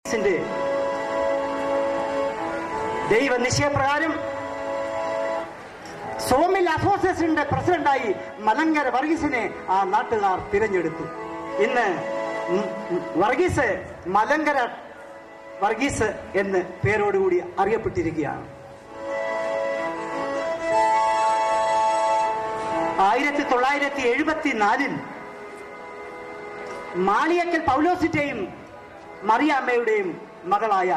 ിന്റെ ദൈവ നിശ്ചയപ്രകാരം സോമിൽ അസോസിയേഷന്റെ പ്രസിഡന്റായി മലങ്കര വർഗീസിനെ ആ നാട്ടുകാർ തിരഞ്ഞെടുത്തു ഇന്ന് ഉം ഉം വർഗീസ് മലങ്കര വർഗീസ് എന്ന് പേരോടുകൂടി അറിയപ്പെട്ടിരിക്കുകയാണ് ആയിരത്തി തൊള്ളായിരത്തി എഴുപത്തി നാലിൽ മാളിയക്കൽ പൗലോസിന്റെയും മറിയാമ്മയുടെയും മകളായ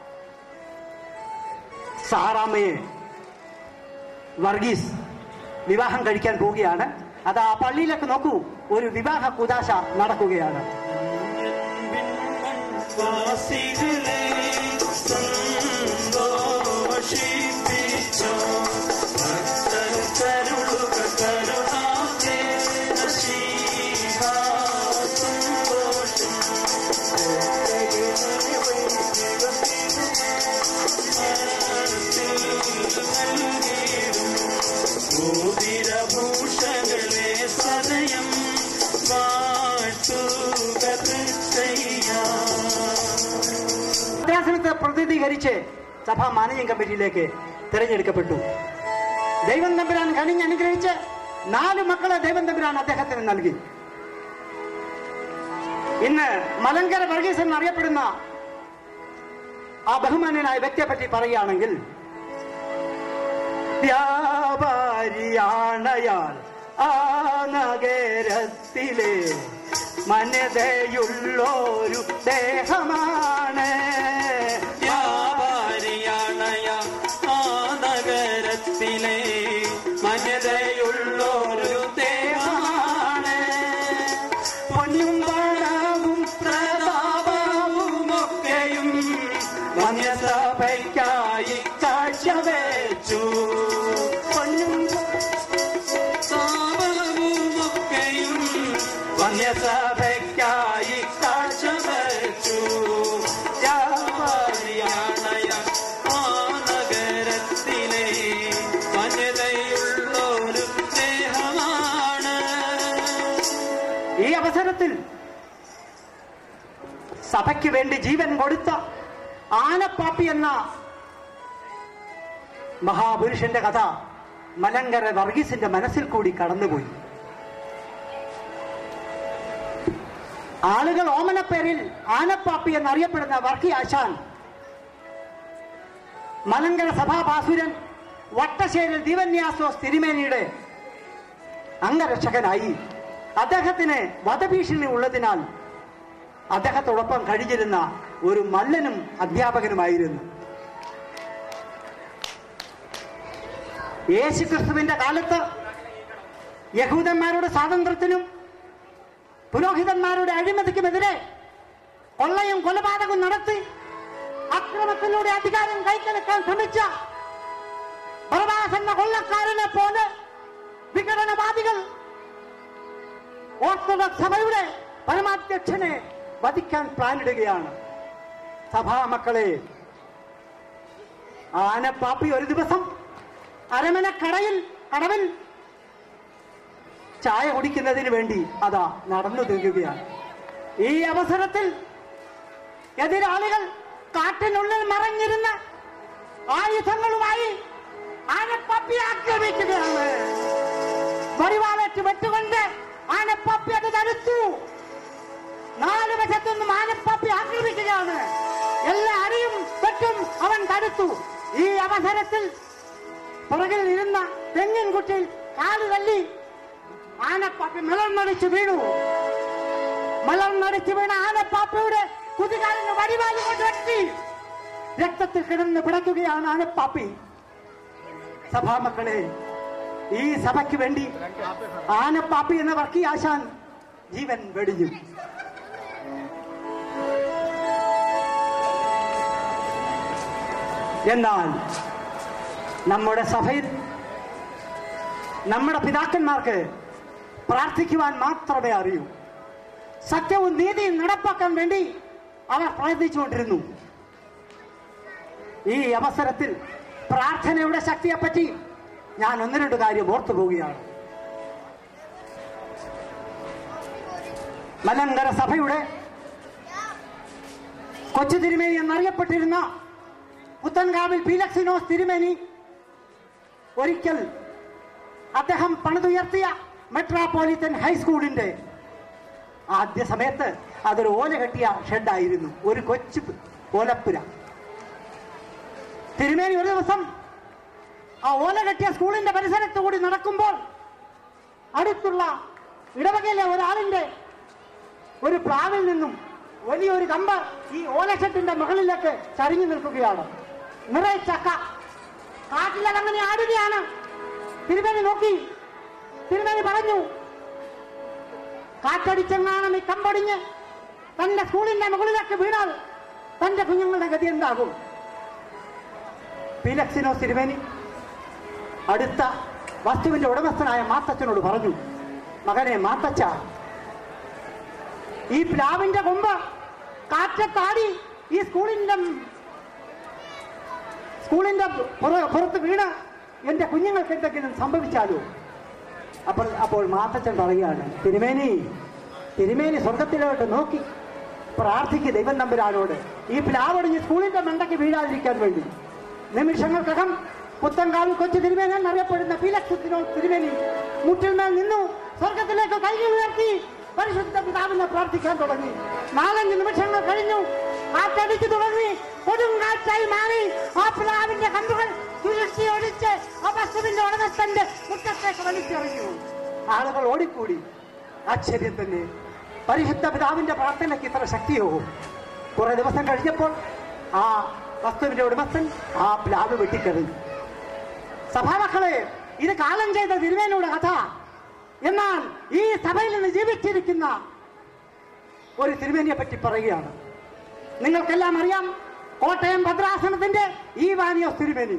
സാറാമ്മയെ വർഗീസ് വിവാഹം കഴിക്കാൻ പോവുകയാണ് അത് ആ പള്ളിയിലേക്ക് നോക്കൂ ഒരു വിവാഹ കുതാശ നടക്കുകയാണ് വാസികളെ സന്തോഷിപ്പിച്ചോ ഭക്തരുളുക കരുണാകേ സന്തോഷം ഭൂതിരഭൂഷകളെ സദയം വാഴ്ത്തുക തൃച്ചയ്യാ ഭദ്രാസനത്തെ പ്രതിനിധീകരിച്ച് സഭാ മാനേജിംഗ് കമ്മിറ്റിയിലേക്ക് തിരഞ്ഞെടുക്കപ്പെട്ടു ദൈവം തമ്പുരാൻ കണിഞ്ഞ് അനുഗ്രഹിച്ച് നാല് മക്കളെ ദൈവം തമ്പുരാൻ അദ്ദേഹത്തിന് നൽകി ഇന്ന് മലങ്കര വർഗീസ് എന്നറിയപ്പെടുന്ന ആ ബഹുമാന്യനായ വ്യക്തിയെ പറ്റി പറയുകയാണെങ്കിൽ വ്യാപാരിയാണയാൾ ആ നഗരത്തിലെ മനതയുള്ളൊരു ദേഹമാണ് വ്യാപാരിയാണയ ആ നഗരത്തിലെ മന്യതയുള്ളൊരു ദേഹമാണ് പൊന്നും പണവും പ്രതാപവുമൊക്കെയും വന്യസഭയ്ക്കായി കാഴ്ചവെച്ചു പൊന്നും താപവുമൊക്കെയും വന്യസഭയ്ക്കായി കാഴ്ചവെച്ചു വ്യാപാരിയാണയ ആ നഗരത്തിലെ വന്യതയുള്ളൊരു ദേഹമാണ് ഈ അവസരത്തിൽ സഭയ്ക്ക് വേണ്ടി ജീവൻ കൊടുത്ത ആനപ്പാപ്പി എന്ന മഹാപുരുഷന്റെ കഥ മലങ്കര വർഗീസിന്റെ മനസ്സിൽ കൂടി കടന്നുപോയി ആളുകൾ ഓമനപ്പേരിൽ ആനപ്പാപ്പി എന്നറിയപ്പെടുന്ന വർക്കി ആശാൻ മലങ്കര സഭാഭാസുരൻ വട്ടശ്ശേരിൽ ദിവന്യാസോസ് തിരുമേനിയുടെ അംഗരക്ഷകനായി അദ്ദേഹത്തിന് വധഭീഷണി ഉള്ളതിനാൽ അദ്ദേഹത്തോടൊപ്പം കഴിഞ്ഞിരുന്ന ഒരു മല്ലനും അധ്യാപകനുമായിരുന്നു യേശു ക്രിസ്തുവിന്റെ കാലത്ത് യഹൂദന്മാരുടെ സ്വാതന്ത്ര്യത്തിനും പുരോഹിതന്മാരുടെ അഴിമതിക്കുമെതിരെ കൊള്ളയും കൊലപാതകവും നടത്തി അക്രമത്തിലൂടെ അധികാരം കൈക്കലക്കാൻ ശ്രമിച്ച ബർബാസ് എന്ന കൊള്ളക്കാരനെ പോലെ വിഘടനവാദികൾ ഓർത്തഡോക്സ് സഭയുടെ പരമാധ്യക്ഷനെ വധിക്കാൻ പ്ലാനിടുകയാണ് സഭാമക്കളെ ആനപ്പാപ്പി ഒരു ദിവസം അരമന കടയിൽ കടവിൽ ചായ കുടിക്കുന്നതിന് വേണ്ടി അതാ നടന്നു നീങ്ങുകയാണ് ഈ അവസരത്തിൽ എതിരാളികൾ കാട്ടിനുള്ളിൽ മറഞ്ഞിരുന്ന ആയുധങ്ങളുമായി ആനപ്പാപ്പി ആക്രമിക്കുകയാണ് വടിവാളറ്റ് വെട്ടുകൊണ്ട് ആനപ്പാപ്പി അത് തടുത്തു നാല് വശത്തുനിന്നും ആനപ്പാപ്പി ആക്രമിക്കുകയാണ് എല്ലാ അടിയും വെട്ടും അവൻ തടുത്തു ഈ അവസരത്തിൽ പുറകിൽ ഇരുന്ന തെങ്ങിൻകുട്ടിയിൽ കാല് തല്ലി ആനപ്പാപ്പി മലർന്നടിച്ചു വീണു മലർന്നടിച്ചു വീണ ആനപ്പാപ്പയുടെ കുതികാലിന് വടിവാലി കൊണ്ട് വെട്ടി രക്തത്തിൽ കിടന്ന് പിടയ്ക്കുകയാണ് ആനപ്പാപ്പി സഭാമക്കളെ ഈ സഭയ്ക്ക് വേണ്ടി ആനപ്പാപ്പി എന്ന വർക്കി ആശാൻ ജീവൻ വെടിഞ്ഞു എന്നാൽ നമ്മുടെ സഭയിൽ നമ്മുടെ പിതാക്കന്മാർക്ക് പ്രാർത്ഥിക്കുവാൻ മാത്രമേ അറിയൂ സത്യവും നീതിയും നടപ്പാക്കാൻ വേണ്ടി അവർ പ്രയത്നിച്ചുകൊണ്ടിരുന്നു ഈ അവസരത്തിൽ പ്രാർത്ഥനയുടെ ശക്തിയെപ്പറ്റി ഞാൻ ഒന്ന് രണ്ട് കാര്യം ഓർത്തു പോവുകയാണ് മലങ്കര സഭയുടെ കൊച്ചു തിരുമേനി എന്നറിയപ്പെട്ടിരുന്ന പുത്തൻകാവിൽ പീലക്സിനോസ് തിരുമേനി ഒരിക്കൽ അദ്ദേഹം പണിതുയർത്തിയ മെട്രോപൊളിറ്റൻ ഹൈസ്കൂളിന്റെ ആദ്യ സമയത്ത് അതൊരു ഓല കെട്ടിയ ഷെഡായിരുന്നു ഒരു കൊച്ചു ഓലപ്പുര തിരുമേനി ഒരു ദിവസം ആ ഓല കെട്ടിയ സ്കൂളിന്റെ പരിസരത്ത് കൂടി നടക്കുമ്പോൾ അടുത്തുള്ള ഇടവകയിലെ ഒരാളിന്റെ ഒരു പ്ലാവിൽ നിന്നും വലിയൊരു കമ്പ് ഈ ഓലഷെട്ടിന്റെ മുകളിലേക്ക് ചരിഞ്ഞു നിൽക്കുകയാണ് നിറയെ ചക്ക കാട്ടിൽ അങ്ങനെ ആടുകയാണ് തിരുമേനി നോക്കി തിരുമേനി പറഞ്ഞു കാറ്റടിച്ചെങ്ങാനും ഈ കമ്പടിഞ്ഞ് തന്റെ സ്കൂളിന്റെ മുകളിലേക്ക് വീണാൽ തന്റെ കുഞ്ഞുങ്ങളുടെ ഗതി എന്താകും പീലക്സിനോ തിരുമേനി അടുത്ത വസ്തുവിന്റെ ഉടമസ്ഥനായ മാത്തച്ഛനോട് പറഞ്ഞു മകനെ മാത്തച്ഛ ഈ പ്ലാവിന്റെ കൊമ്പ് കാറ്റത്താടി ഈ സ്കൂളിന്റെ സ്കൂളിന്റെ പുറ- പുറത്ത് വീണ് എന്റെ കുഞ്ഞുങ്ങൾക്ക് എന്തെങ്കിലും സംഭവിച്ചാലോ അപ്പോൾ അപ്പോൾ മാത്തച്ഛൻ പറയുകയാണ് തിരുമേനി തിരുമേനി സ്വർഗത്തിലോട്ട് നോക്കി പ്രാർത്ഥിക്ക് ദൈവം തമ്പുരാനോട് ഈ പ്ലാവടിഞ്ഞ് സ്കൂളിന്റെ മണ്ടയ്ക്ക് വീഴാതിരിക്കാൻ വേണ്ടി നിമിഷങ്ങൾക്കകം പുത്തൻകാവിൽ കൊച്ചു തിരുമേനി എന്നറിയപ്പെടുന്ന ഫിലക്സിനോ തിരുമേനി മുട്ടിന്മേൽ നിന്നു സ്വർഗത്തിലേക്ക് കൈകൾ ഉയർത്തി പരിശുദ്ധ പിതാവിനെ പ്രാർത്ഥിക്കാൻ തുടങ്ങി നാലഞ്ച് നിമിഷങ്ങൾ കഴിഞ്ഞു കാറ്റടിച്ചു തുടങ്ങി കൊടുങ്കാറ്റായി മാറി ആ പ്ലാവിന്റെ കമ്പുകൾ തുരുത്തി ഒടിച്ച് ആ വസ്തുവിന്റെ ഉടമസ്ഥന്റെ മുറ്റത്തേക്ക് വലിച്ചെറിഞ്ഞു ആളുകൾ ഓടിക്കൂടി ആശ്ചര്യം തന്നെ പരിശുദ്ധ പിതാവിന്റെ പ്രാർത്ഥനയ്ക്ക് ഇത്ര ശക്തിയോ കുറെ ദിവസം കഴിഞ്ഞപ്പോൾ ആ വസ്തുവിന്റെ ഉടമസ്ഥൻ ആ പ്ലാവ് വെട്ടിക്കറിഞ്ഞു സഭാമക്കളെ ഇത് കാലം ചെയ്ത തിരുവേനയുടെ കഥ എന്നാൽ ഈ സഭയിൽ നിന്ന് ജീവിച്ചിരിക്കുന്ന ഒരു തിരുമേനിയെ പറ്റി പറയുകയാണ് നിങ്ങൾക്കെല്ലാം അറിയാം കോട്ടയം ഭദ്രാസനത്തിന്റെ ഈ വാനിയോസ് തിരുമേനി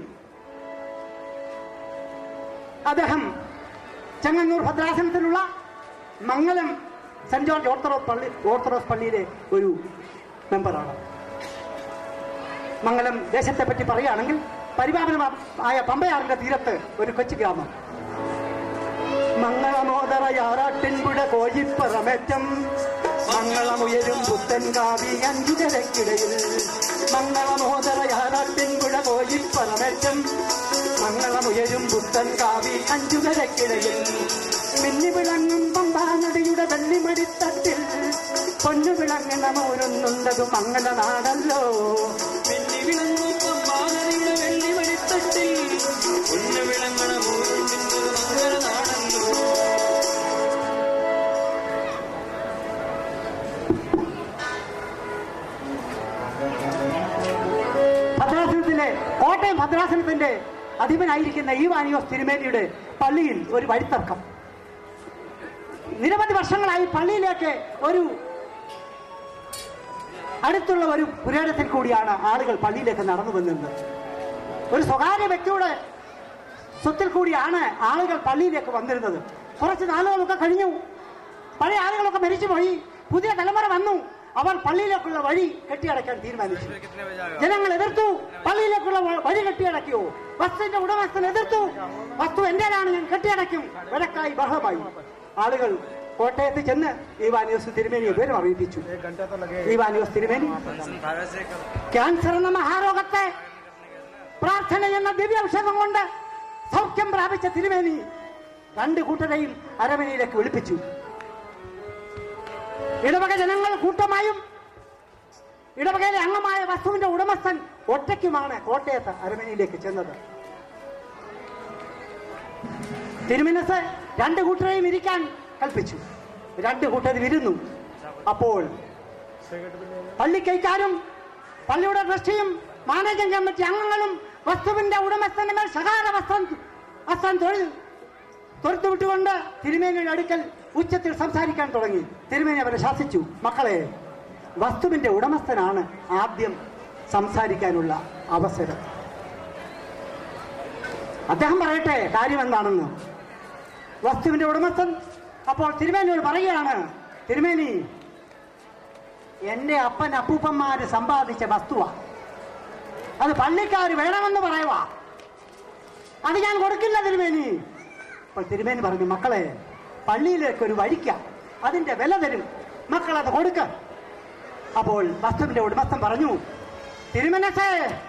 അദ്ദേഹം ചെങ്ങന്നൂർ ഭദ്രാസനത്തിലുള്ള മംഗലം സെന്റ് ജോർജ് ഓർത്തഡോക്സ് പള്ളി ഓർത്തഡോക്സ് പള്ളിയിലെ ഒരു മെമ്പറാണ് മംഗലം ദേശത്തെ പറ്റി പറയുകയാണെങ്കിൽ പരിപാലനമായ പമ്പയാറിന്റെ തീരത്ത് ഒരു കൊച്ചു ഗ്രാമം മംഗളമോദറയാറാട്ടിൻപുഴ കോഴിപ്പറമേറ്റം മംഗളമുയരും പുത്തൻ കാവി അഞ്ചുകരക്കിടയിൽ മംഗളമോദറയാറാട്ടിൻപുഴ കോഴിപ്പറമേറ്റം മംഗളമുയരും പുത്തൻ കാവി അഞ്ചുകരക്കിടയിൽ മിന്നി വിളങ്ങും പമ്പാ നദിയുടെ വെള്ളിമടിത്തട്ടിൽ പൊന്നു വിളങ്ങണ മോരൊന്നുണ്ടത് മംഗള നാടല്ലോ വെള്ളി വിളങ്ങും പമ്പാനദിയുടെ വെള്ളി വെളിത്തട്ടിൽ പൊന്നു വിളങ്ങണ മൂന്നും നിന്നൊരു മംഗളനാണല്ലോ ഭദ്രാസനത്തിലെ കോട്ടയം ഭദ്രാസനത്തിന്റെ അധിപനായിരിക്കുന്ന ഈ വാനിയോസ് തിരുമേനിയുടെ പള്ളിയിൽ ഒരു വഴിത്തർക്കം നിരവധി വർഷങ്ങളായി പള്ളിയിലേക്ക് ഒരു അടുത്തുള്ള ഒരു പുരാടത്തിൽ കൂടിയാണ് ആളുകൾ പള്ളിയിലേക്ക് നടന്നു വന്നിരുന്നത് ഒരു സ്വകാര്യ വ്യക്തിയുടെ സ്വത്തിൽ കൂടിയാണ് ആളുകൾ പള്ളിയിലേക്ക് വന്നിരുന്നത് കുറച്ച് നാളുകളൊക്കെ കഴിഞ്ഞു പഴയ ആളുകളൊക്കെ മരിച്ചുപോയി പുതിയ തലമുറ വന്നു അവർ പള്ളിയിലേക്കുള്ള വഴി കെട്ടിയടയ്ക്കാൻ തീരുമാനിച്ചു ജനങ്ങൾ എതിർത്തു പള്ളിയിലേക്കുള്ള വ- വഴി കെട്ടിയടക്കിയോ വസ്തുവിന്റെ ഉടമസ്ഥൻ എതിർത്തു വസ്തു എന്റേതാണ് ഞാൻ കെട്ടിയടയ്ക്കും വിലക്കായി ബഹളമായി ആളുകൾ കോട്ടയത്ത് ചെന്ന് ഈവാനിയോസ് തിരുമേനിയെ വിവരം അറിയിപ്പിച്ചു ഈവാനിയോസ് തിരുമേനി ക്യാൻസർ എന്ന മഹാരോഗത്തെ പ്രാർത്ഥന എന്ന ദിവ്യൌഷധം കൊണ്ട് സൗഖ്യം പ്രാപിച്ച തിരുമേനി രണ്ട് കൂട്ടരെയും അരമനയിലേക്ക് വിളിപ്പിച്ചു ഇടവക ജനങ്ങൾ കൂട്ടമായും ഇടവകയിലെ അംഗമായ വസ്തുവിന്റെ ഉടമസ്ഥൻ ഒറ്റയ്ക്കുമാണ് കോട്ടയത്ത് അരമനയിലേക്ക് ചെന്നത് തിരുമിനസ് രണ്ട് കൂട്ടരെയും ഇരിക്കാൻ കൽപ്പിച്ചു രണ്ട് കൂട്ടരും ഇരുന്നു അപ്പോൾ പള്ളിക്കൈക്കാരും പള്ളിയുടെ ട്രസ്റ്റിയും മാനേജിംഗ് കമ്മിറ്റി അംഗങ്ങളും വസ്തുവിന്റെ ഉടമസ്ഥന്റെ മേൽ സഹാര വസ്ത്രം വസ്ത്രം തൊഴിൽ തൊഴുത്തു വിട്ടുകൊണ്ട് തിരുമേനിയുടെ അടുക്കൽ ഉച്ചത്തിൽ സംസാരിക്കാൻ തുടങ്ങി തിരുമേനി അവരെ ശാസിച്ചു മക്കളെ വസ്തുവിന്റെ ഉടമസ്ഥനാണ് ആദ്യം സംസാരിക്കാനുള്ള അവസരം അദ്ദേഹം പറയട്ടെ കാര്യം എന്താണെന്ന് വസ്തുവിന്റെ ഉടമസ്ഥൻ അപ്പോൾ തിരുമേനിയോട് പറയുകയാണ് തിരുമേനി എന്റെ അപ്പൻ അപ്പൂപ്പന്മാര് സമ്പാദിച്ച വസ്തുവാ അത് പള്ളിക്കാര് വേണമെന്ന് പറയുവാ അത് ഞാൻ കൊടുക്കില്ല തിരുമേനി അപ്പോൾ തിരുമേനി പറഞ്ഞു മക്കളെ പള്ളിയിലേക്ക് ഒരു വഴിക്ക അതിന്റെ വില തരും മക്കൾ അത് കൊടുക്ക അപ്പോൾ വസ്തുവിന്റെ ഉടമസ്ഥൻ പറഞ്ഞു തിരുമനസേ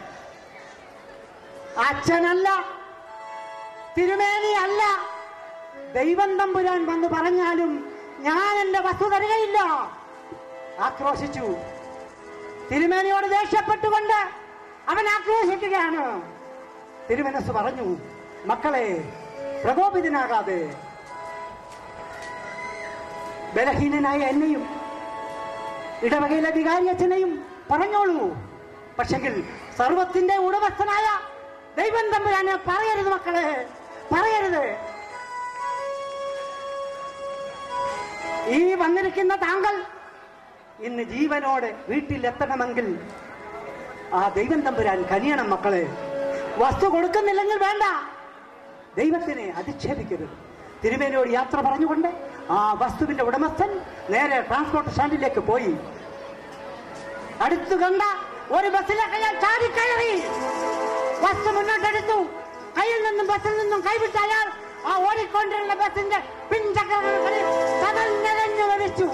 അച്ഛനല്ല തിരുമേനി അല്ല ദൈവം തമ്പുരാൻ വന്ന് പറഞ്ഞാലും ഞാൻ എന്റെ വസ്തു തരികയില്ല ആക്രോശിച്ചു തിരുമേനിയോട് ദേഷ്യപ്പെട്ടുകൊണ്ട് അവൻ ആക്രോശിക്കുകയാണ് തിരുമനസ് പറഞ്ഞു മക്കളെ പ്രകോപിതനാകാതെ ബലഹീനനായ എന്നെയും ഇടവകയിലെ വികാരി അച്ഛനെയും പറഞ്ഞോളൂ പക്ഷെങ്കിൽ സർവത്തിന്റെ ഉടമസ്ഥനായ ദൈവം തമ്പുരാനെ പറയരുത് മക്കളെ പറയരുത് ഈ വന്നിരിക്കുന്ന താങ്കൾ ഇന്ന് ജീവനോടെ വീട്ടിലെത്തണമെങ്കിൽ ആ ദൈവം തമ്പുരാൻ കനിയണം മക്കളെ വസ്തു കൊടുക്കുന്നില്ലെങ്കിൽ വേണ്ട ദൈവത്തിനെ അധിക്ഷേപിക്കരുത് തിരുമേനിയോട് യാത്ര പറഞ്ഞുകൊണ്ട് ആ വസ്തുവിന്റെ ഉടമസ്ഥൻ നേരെ ട്രാൻസ്പോർട്ട് സ്റ്റാൻഡിലേക്ക് പോയി അടുത്തു കണ്ട ഒരു ബസ്സിലേക്ക് അയാൾ ചാടിക്കയറി ബസ് മുന്നോട്ടെടുത്തു കയ്യിൽ നിന്നും ബസ്സിൽ നിന്നും കൈവിട്ട അയാൾ ആ ഓടിക്കൊണ്ടിരുന്ന ബസ്സിന്റെ പിൻചക്രങ്ങളിൽ കടഞ്ഞു വലിച്ചു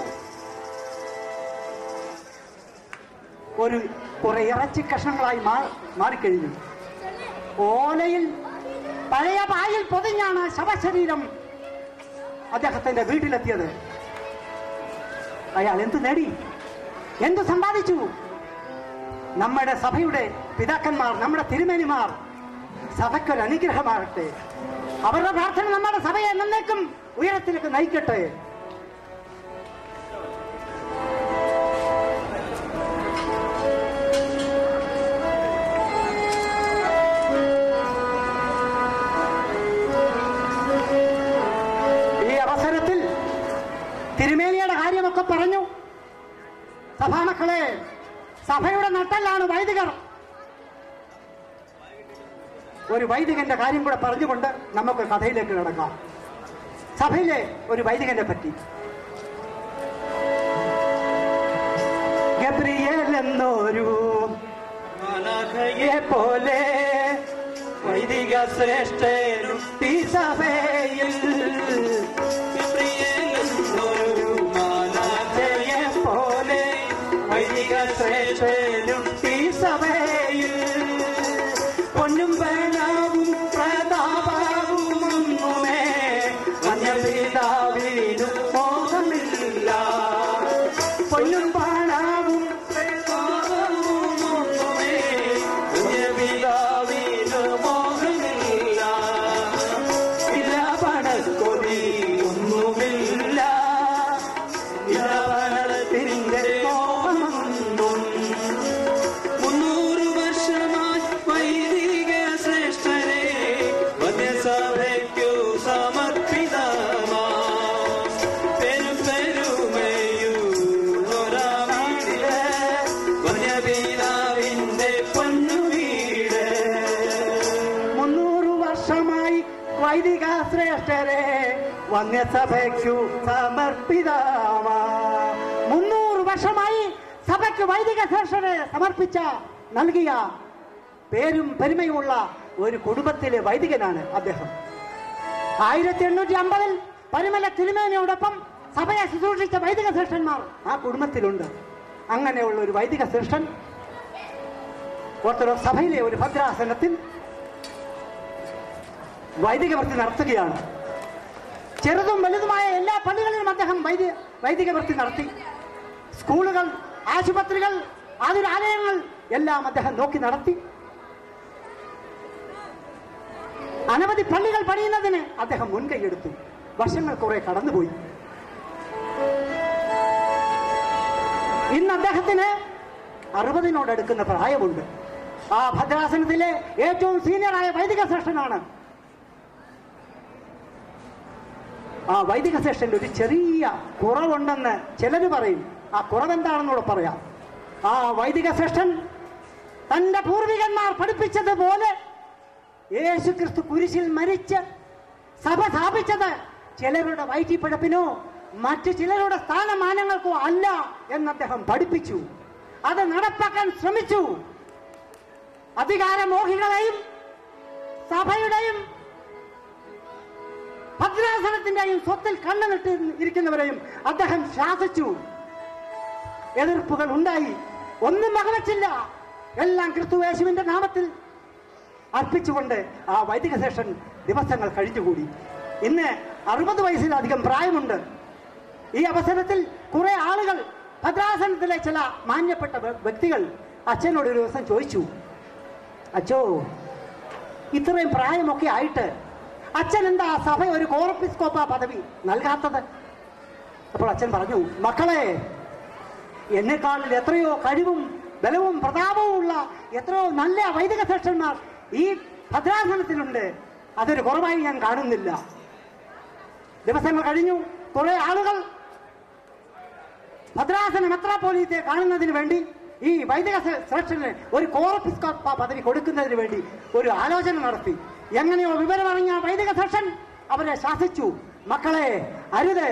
ഒരു കുറെ ഇറച്ചി കഷ്ണങ്ങളായി മാ- മാറിക്കഴിഞ്ഞു ഓലയിൽ പഴയ പായിൽ പൊതിഞ്ഞാണ് ശവശരീരം അദ്ദേഹത്തിന്റെ വീട്ടിലെത്തിയത് അയാൾ എന്ത് നേടി എന്ത് സമ്പാദിച്ചു നമ്മുടെ സഭയുടെ പിതാക്കന്മാർ നമ്മുടെ തിരുമേനിമാർ സഭയ്ക്കൊരു അനുഗ്രഹമാകട്ടെ അവരുടെ പ്രാർത്ഥന നമ്മുടെ സഭയെ എന്നേക്കും ഉയരത്തിലേക്ക് നയിക്കട്ടെ ഈ അവസരത്തിൽ തിരുമേനിയുടെ കാര്യമൊക്കെ പറഞ്ഞു സഭാമക്കളെ സഭയുടെ നട്ടല്ലാണ് വൈദികർ ഒരു വൈദികന്റെ കാര്യം കൂടെ പറഞ്ഞുകൊണ്ട് നമുക്ക് കഥയിലേക്ക് കിടക്കാം സഭയിലെ ഒരു വൈദികനെ പറ്റി ഗബ്രിയേൽ എന്നൊരു മാലാഖയെ പോലെ വൈദിക ശ്രേഷ്ഠനും ഈ സഭയിൽ ഗബ്രിയേലെന്നൊരു മാലാഖയെ പോലെ വൈദിക ശ്രേഷ്ഠനും ഈ സഭയിൽ പൊന്നും വേണവും പ്രതാപവും ഒന്നുമേ അന്യപിതാവിനും മോഹമില്ല പൊന്നും പാണാവും ഒന്നുമേ പിതാവിന് മോഹമില്ല ഇല്ല പണക്കൊതി ഒന്നുമില്ല ഇല്ല പണത്തിന്റെ മോഹമൊന്നും മുന്നൂറ് വർഷമായി വൈദിക ശ്രേഷ്ഠരെ വന്യസഭയ്ക്കു സമർപ്പിതമാ പെരും പെരുമയൂരൊരാമീട് വന്യപിതാവിന്റെ പൊന്നുവീട് മുന്നൂറ് വർഷമായി വൈദിക ശ്രേഷ്ഠരെ വന്യസഭയ്ക്കു സമർപ്പിതാവാ മുന്നൂറ് വർഷമായി സഭയ്ക്ക് വൈദിക ശ്രേഷ്ഠരെ സമർപ്പിച്ച നൽകിയ പേരും പെരുമയുമുള്ള ഒരു കുടുംബത്തിലെ വൈദികനാണ് അദ്ദേഹം ആയിരത്തി എണ്ണൂറ്റി അമ്പതിൽ പരിമല തിരുമേനയോടൊപ്പം സഭയെ ശുശ്രൂഷിച്ച വൈദിക ശ്രേഷ്ഠന്മാർ ആ കുടുംബത്തിലുണ്ട് അങ്ങനെയുള്ള ഒരു വൈദിക ശ്രേഷ്ഠൻ ഓർത്തഡോക്സ് സഭയിലെ ഒരു ഭദ്രാസനത്തിൽ വൈദിക വൃത്തി നടത്തുകയാണ് ചെറുതും വലുതുമായ എല്ലാ പള്ളികളിലും അദ്ദേഹം വൈദ്യ വൈദിക വൃത്തി നടത്തി സ്കൂളുകൾ ആശുപത്രികൾ ആതുരാലയങ്ങൾ എല്ലാം അദ്ദേഹം നോക്കി നടത്തി അനവധി പള്ളികൾ പണിയുന്നതിന് അദ്ദേഹം മുൻകൈയെടുത്തു വർഷങ്ങൾ കുറെ കടന്നുപോയി ഇന്ന് അദ്ദേഹത്തിന് അറുപതിനോടടുക്കുന്ന പ്രായമുണ്ട് ആ ഭദ്രാസനത്തിലെ ഏറ്റവും സീനിയറായ വൈദിക ശ്രേഷ്ഠനാണ് ആ വൈദിക ശ്രേഷ്ഠന്റെ ഒരു ചെറിയ കുറവുണ്ടെന്ന് ചിലര് പറയും ആ കുറവെന്താണെന്നൂടെ പറയാം ആ വൈദിക ശ്രേഷ്ഠൻ തന്റെ പൂർവികന്മാർ പഠിപ്പിച്ചതുപോലെ യേശു ക്രിസ്തു കുരിശിൽ മരിച്ച് സഭ സ്ഥാപിച്ചത് ചിലരുടെ വയറ്റിപ്പിഴപ്പിനോ മറ്റു ചിലരുടെ സ്ഥാനമാനങ്ങൾക്കോ അല്ല എന്ന് അദ്ദേഹം പഠിപ്പിച്ചു അത് നടപ്പാക്കാൻ ശ്രമിച്ചു അധികാരമോഹികളെയും സഭയുടെയും ഭദ്രാസനത്തിന്റെയും സ്വത്തിൽ കണ്ണുനിട്ട് ഇരിക്കുന്നവരെയും അദ്ദേഹം ശാസിച്ചു എതിർപ്പുകൾ ഉണ്ടായി ഒന്നും വകവച്ചില്ല എല്ലാം ക്രിസ്തുവേശുവിന്റെ നാമത്തിൽ അർപ്പിച്ചുകൊണ്ട് ആ വൈദിക സെഷൻ ദിവസങ്ങൾ കഴിഞ്ഞുകൂടി ഇന്ന് അറുപത് വയസ്സിലധികം പ്രായമുണ്ട് ഈ അവസരത്തിൽ കുറെ ആളുകൾ ഭദ്രാസനത്തിലെ ചില മാന്യപ്പെട്ട വ്യ- വ്യക്തികൾ അച്ഛനോട് ഒരു ദിവസം ചോദിച്ചു അച്ഛോ ഇത്രയും പ്രായമൊക്കെ ആയിട്ട് അച്ഛൻ എന്താ സഭ ഒരു കോറപ്പിസ്കോപ്പ പദവി നൽകാത്തത് അപ്പോൾ അച്ഛൻ പറഞ്ഞു മക്കളെ എന്നെക്കാളിൽ എത്രയോ കഴിവും ബലവും പ്രതാപവും ഉള്ള എത്രയോ നല്ല വൈദിക ശ്രേഷ്ഠന്മാർ ഈ ഭദ്രാസനത്തിലുണ്ട് അതൊരു കുറവായി ഞാൻ കാണുന്നില്ല ദിവസങ്ങൾ കഴിഞ്ഞു കുറെ ആളുകൾ ഭദ്രാസന മെത്രാപോലീത്തെ കാണുന്നതിന് വേണ്ടി ഈ വൈദിക ശ്ര- ശ്രേഷ്ഠന് ഒരു കോറപ്പിസ്കോപ്പ പദവി കൊടുക്കുന്നതിന് വേണ്ടി ഒരു ആലോചന നടത്തി എങ്ങനെയോ വിവരമറിഞ്ഞ വൈദിക ശ്രേഷ്ഠൻ അവരെ ശാസിച്ചു മക്കളെ അരുത്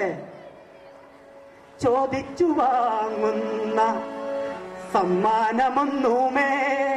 ചോദിച്ചു വാങ്ങുന്ന സമ്മാനമൊന്നുമേ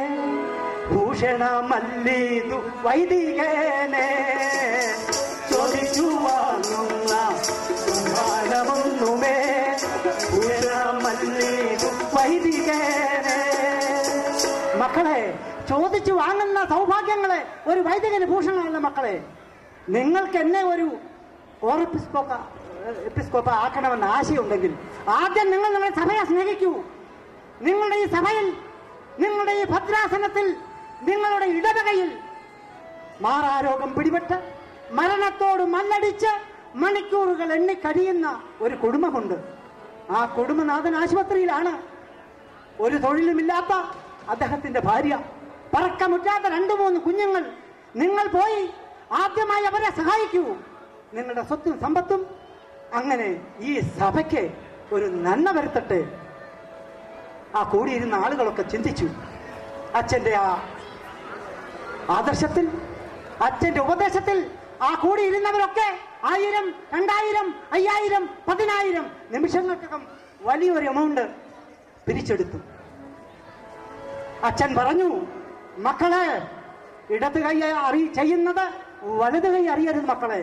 ഭൂഷണമല്ലീതു വൈദികനെ ചോദിച്ചു വാങ്ങുന്ന സമ്മാനമൊന്നുമേ ഭൂഷണമല്ലീതു വൈദികനെ മക്കളെ ചോദിച്ചു വാങ്ങുന്ന സൗഭാഗ്യങ്ങളെ ഒരു വൈദികന് ഭൂഷണമല്ല മക്കളെ നിങ്ങൾക്ക് എന്നെ ഒരു ഓറപ്പിസ്കോപ്പ എപ്പിസ്കോപ്പ ആക്കണമെന്ന് ആശയമുണ്ടെങ്കിൽ ആദ്യം നിങ്ങൾ നിങ്ങളുടെ സഭയെ സ്നേഹിക്കൂ നിങ്ങളുടെ ഈ സഭയിൽ നിങ്ങളുടെ ഈ ഭദ്രാസനത്തിൽ നിങ്ങളുടെ ഇടവകയിൽ മാറാരോഗം പിടിപെട്ട് മരണത്തോട് മല്ലടിച്ച് മണിക്കൂറുകൾ എണ്ണിക്കഴിയുന്ന ഒരു കുടുംബമുണ്ട് ആ കുടുംബനാഥൻ ആശുപത്രിയിലാണ് ഒരു തൊഴിലുമില്ലാത്ത അദ്ദേഹത്തിന്റെ ഭാര്യ പറക്കമുറ്റാത്ത രണ്ടു മൂന്ന് കുഞ്ഞുങ്ങൾ നിങ്ങൾ പോയി ആദ്യമായി അവരെ സഹായിക്കൂ നിങ്ങളുടെ സ്വത്തും സമ്പത്തും അങ്ങനെ ഈ സഭയ്ക്ക് ഒരു നന്മ വരുത്തട്ടെ ആ കൂടിയിരുന്ന ആളുകളൊക്കെ ചിന്തിച്ചു അച്ഛന്റെ ആ ആദർശത്തിൽ അച്ഛന്റെ ഉപദേശത്തിൽ ആ കൂടിയിരുന്നവരൊക്കെ ആയിരം രണ്ടായിരം അയ്യായിരം പതിനായിരം നിമിഷങ്ങൾക്കകം വലിയൊരു എമൗണ്ട് പിരിച്ചെടുത്തു അച്ഛൻ പറഞ്ഞു മക്കളെ ഇടത് കൈ അറി ചെയ്യുന്നത് വലത് കൈ അറിയരുത് മക്കളെ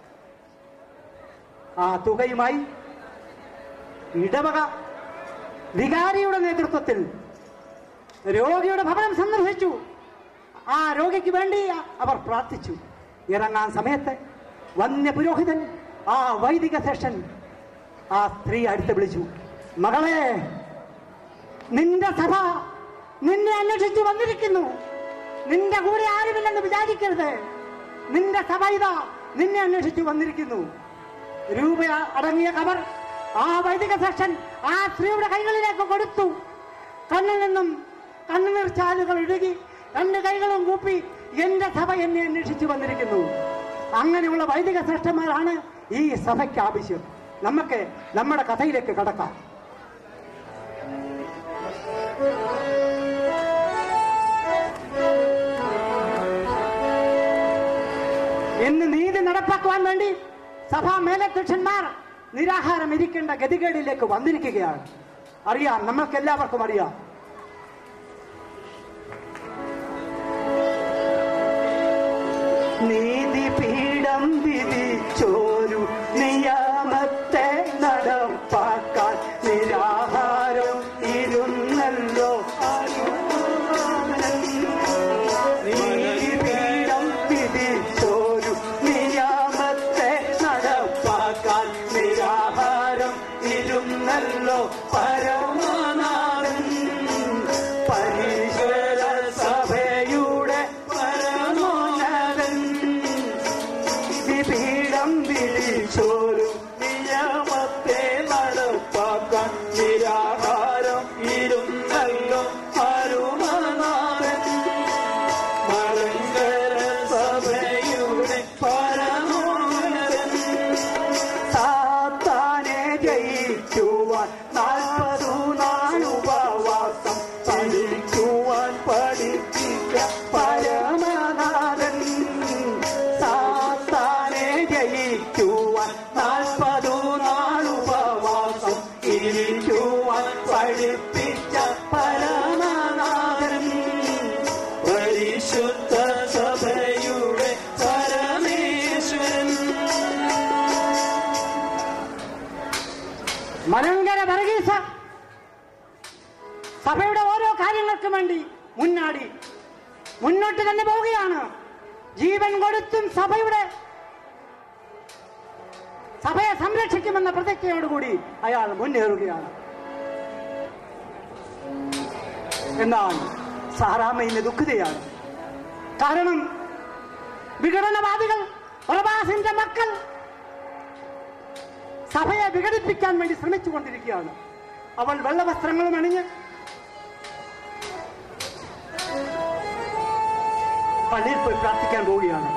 ആ തുകയുമായി ഇടവക വികാരിയുടെ നേതൃത്വത്തിൽ രോഗിയുടെ ഭവനം സന്ദർശിച്ചു ആ രോഗിക്ക് വേണ്ടി അവർ പ്രാർത്ഥിച്ചു ഇറങ്ങാൻ സമയത്ത് വന്യ പുരോഹിതൻ ആ വൈദിക സെഷൻ ആ സ്ത്രീ അടുത്ത് വിളിച്ചു മകളെ നിന്റെ സഭ നിന്നെ അന്വേഷിച്ചു വന്നിരിക്കുന്നു നിന്റെ കൂടെ ആരുമില്ലെന്ന് വിചാരിക്കരുത് നിന്റെ സഭ ഇതാ നിന്നെ അന്വേഷിച്ചു വന്നിരിക്കുന്നു രൂപ അടങ്ങിയ കവർ ആ വൈദിക സെഷൻ ആ സ്ത്രീയുടെ കൈകളിലേക്ക് കൊടുത്തു കണ്ണിൽ നിന്നും കണ്ണുനീർ ചാലുകൾ ഇടുകി രണ്ട് കൈകളും കൂപ്പി എന്റെ സഭ എന്നെ അന്വേഷിച്ചു വന്നിരിക്കുന്നു അങ്ങനെയുള്ള വൈദിക ശ്രേഷ്ഠന്മാരാണ് ഈ സഭയ്ക്ക് ആവശ്യം നമുക്ക് നമ്മുടെ കഥയിലേക്ക് കടക്കാം ഇന്ന് നീതി നടപ്പാക്കുവാൻ വേണ്ടി സഭാ മേലധ്യക്ഷന്മാർ നിരാഹാരം ഇരിക്കേണ്ട ഗതികേടിലേക്ക് വന്നിരിക്കുകയാണ് അറിയാം നമ്മൾക്ക് എല്ലാവർക്കും അറിയാം നീതിപീഠം വിധിച്ചോരു നിയമത്തെ നടപ്പാക്കാൻ നിരാഹാരം ഇരുന്നല്ലോ നീതിപീഠം വിധിച്ചോരു നിയമത്തെ നടപ്പാക്കാൻ നിരാഹാരം ഇരുന്നല്ലോ പരമാനാഥൻ പരീശ്വര സഭയുടെ പരമോന്നതൻ വിപീഠം വിധി പാവങ്ങൾക്ക് വേണ്ടി മുന്നാടി മുന്നോട്ട് തന്നെ പോവുകയാണ് ജീവൻ കൊടുത്തും സഭയുടെ സഭയെ സംരക്ഷിക്കുമെന്ന പ്രതിജ്ഞയോടുകൂടി അയാൾ മുന്നേറുകയാണ് എന്നാൽ സാറാമ്മ ഇന്ന് ദുഃഖിതയാണ് കാരണം വിഘടനവാദികൾ പ്രവാസിന്റെ മക്കൾ സഭയെ വിഘടിപ്പിക്കാൻ വേണ്ടി ശ്രമിച്ചുകൊണ്ടിരിക്കുകയാണ് അവൾ വെള്ളവസ്ത്രങ്ങളും അണിഞ്ഞ് പള്ളിയിൽ പോയി പ്രാർത്ഥിക്കാൻ പോവുകയാണ്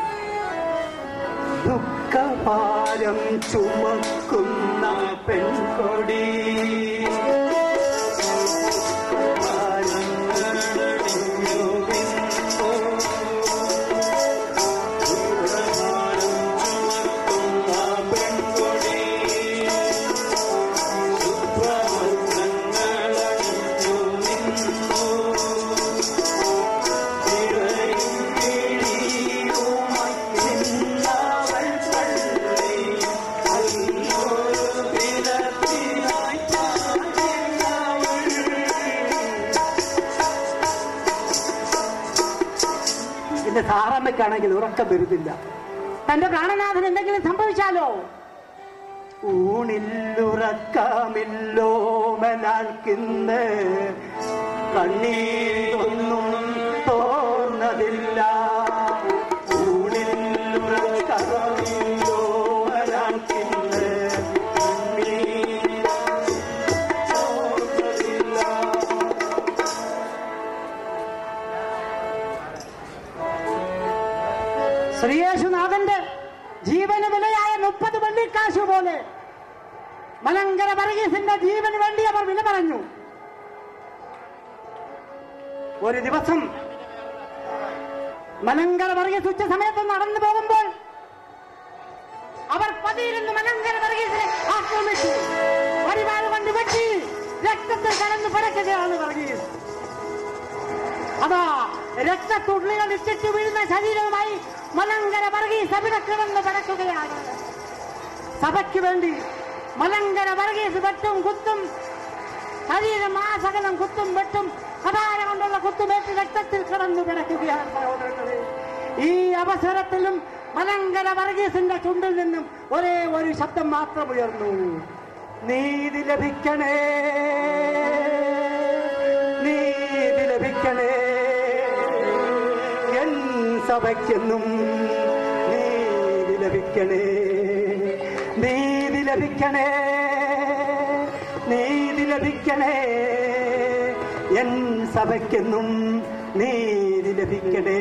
ദുഃഖഭാരം ചുമക്കുന്ന പെൺകൊടി എന്റെ സാറമ്മയ്ക്കാണെങ്കിൽ ഉറക്കം വരുന്നില്ല തന്റെ പ്രാണനാഥൻ എന്തെങ്കിലും സംഭവിച്ചാലോ ഊണില്ലുറക്കമില്ലോ മനാൽക്കിന്ന് കണ്ണീരൊന്നും തോന്നതില്ല ഊണില്ലുറക്കമില്ലോ മനാൽക്കിന്ന് കണ്ണീർ തോന്നതില്ല ശ്രീയേശുനാഥന്റെ ജീവന് വിലയായ മുപ്പത് വെള്ളിക്കാശു പോലെ മലങ്കര വർഗീസിന്റെ ജീവന് വേണ്ടി അവർ വില പറഞ്ഞു ഒരു ദിവസം മലങ്കര വർഗീസ് ഉച്ച സമയത്ത് നടന്നു പോകുമ്പോൾ അവർ പതിയിരുന്ന് മലങ്കര വർഗീസിനെ ആക്രമിച്ചു പരിപാടി കൊണ്ട് വെട്ടി രക്തത്തിൽ കടന്നു പിടയ്ക്കുകയാണ് വർഗീസ് അതാ രക്തത്തുള്ളികൾ ഇട്ടിട്ട് വീഴുന്ന ശരീരവുമായി മലങ്കര വർഗീസ് അവിടെ കിടന്ന് പടക്കുകയാണ് സഭയ്ക്ക് വേണ്ടി മലങ്കര വർഗീസ് വെട്ടും കുത്തും ശരീരം ആ സകലം കുത്തും വെട്ടും കഥാര കൊണ്ടുള്ള കുത്തുമേറ്റ് രക്തത്തിൽ കിടന്നു കിടക്കുകയാണ് സഹോദരങ്ങളെ ഈ അവസരത്തിലും മലങ്കര വർഗീസിന്റെ ചുണ്ടിൽ നിന്നും ഒരേ ഒരു ശബ്ദം മാത്രം ഉയർന്നു നീതി ലഭിക്കണേ നീതി ലഭിക്കണേ എൻ സഭയ്ക്കെന്നും നീതി ലഭിക്കണേ നീതി ലഭിക്കണേ നീതി ലഭിക്കണേ എൻ സഭയ്ക്കെന്നും നീതി ലഭിക്കണേ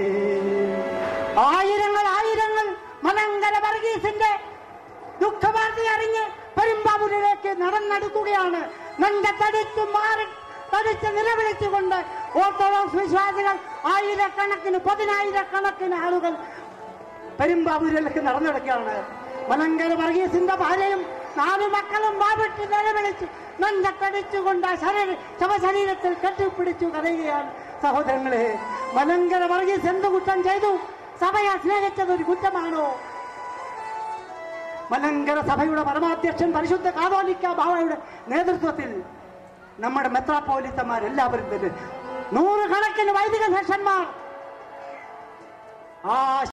ആയിരങ്ങൾ ആയിരങ്ങൾ മലങ്കര വർഗീസിന്റെ ദുഃഖവാർത്ത അറിഞ്ഞ് പെരുമ്പാവൂരിലേക്ക് നടന്നെടുക്കുകയാണ് നന്റെ തടിച്ചു മാറി തടിച്ച് നിലവിളിച്ചുകൊണ്ട് ഓർത്തഡോക്സ് വിശ്വാസികൾ ആയിരക്കണക്കിന് പതിനായിരക്കണക്കിന് ആളുകൾ പെരുമ്പാവൂരിലേക്ക് നടന്നെടുക്കുകയാണ് മലങ്കര വർഗീസിന്റെ ഭാര്യയും നാലു മക്കളും വാവിട്ട് നിലവിളിച്ച് നന്റെ തടിച്ചുകൊണ്ട് ആ ശരീര ശവശരീരത്തിൽ കെട്ടിപ്പിടിച്ചു കരയുകയാണ് സഹോദരങ്ങളെ മലങ്കര വർഗീസ് എന്ത് കുറ്റം ചെയ്തു സഭയെ സ്നേഹിച്ചത് ഒരു കുറ്റമാണോ മലങ്കര സഭയുടെ പരമാധ്യക്ഷൻ പരിശുദ്ധ കാതോലിക്ക ബാവയുടെ നേതൃത്വത്തിൽ നമ്മുടെ മെത്രാപ്പോലിത്തമാരെല്ലാവരും തന്നെ നൂറുകണക്കിന് വൈദിക ശേഷന്മാർ ആ